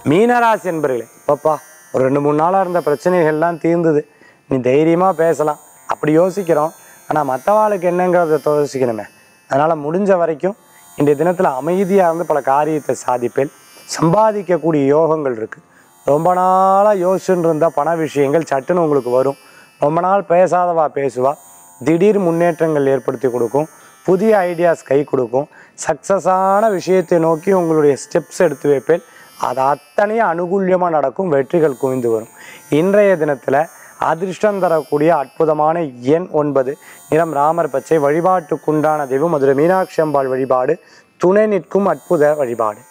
மீனராசி என்பர்களே பாப்பா ஒரு ரெண்டு மூணு நாளாக இருந்த பிரச்சனைகள்லாம் தீர்ந்தது நீ தைரியமாக பேசலாம் அப்படி யோசிக்கிறோம் ஆனால் மற்றவாளுக்கு என்னங்கிறத யோசிக்கணுமே அதனால் முடிஞ்ச வரைக்கும் இன்றைய தினத்தில் அமைதியாக இருந்து பல காரியத்தை சாதிப்பேன் சம்பாதிக்கக்கூடிய யோகங்கள் இருக்குது ரொம்ப நாளாக யோசிச்சுட்டு இருந்தால் பண விஷயங்கள் சட்டுன்னு உங்களுக்கு வரும் ரொம்ப நாள் பேசாதவா பேசுவா திடீர் முன்னேற்றங்கள் ஏற்படுத்தி கொடுக்கும் புதிய ஐடியாஸ் கை கொடுக்கும் சக்ஸஸான விஷயத்தை நோக்கி உங்களுடைய ஸ்டெப்ஸ் எடுத்து வைப்பேன் அது அத்தனையும் அனுகூல்யமாக நடக்கும் வெற்றிகள் குவிந்து வரும் இன்றைய தினத்தில் அதிர்ஷ்டம் தரக்கூடிய அற்புதமான எண் ஒன்பது நிறம் ராமர் பச்சை வழிபாட்டுக்குண்டான தெய்வம் மதுரை மீனாட்சி அம்பாள் வழிபாடு துணை நிற்கும் அற்புத வழிபாடு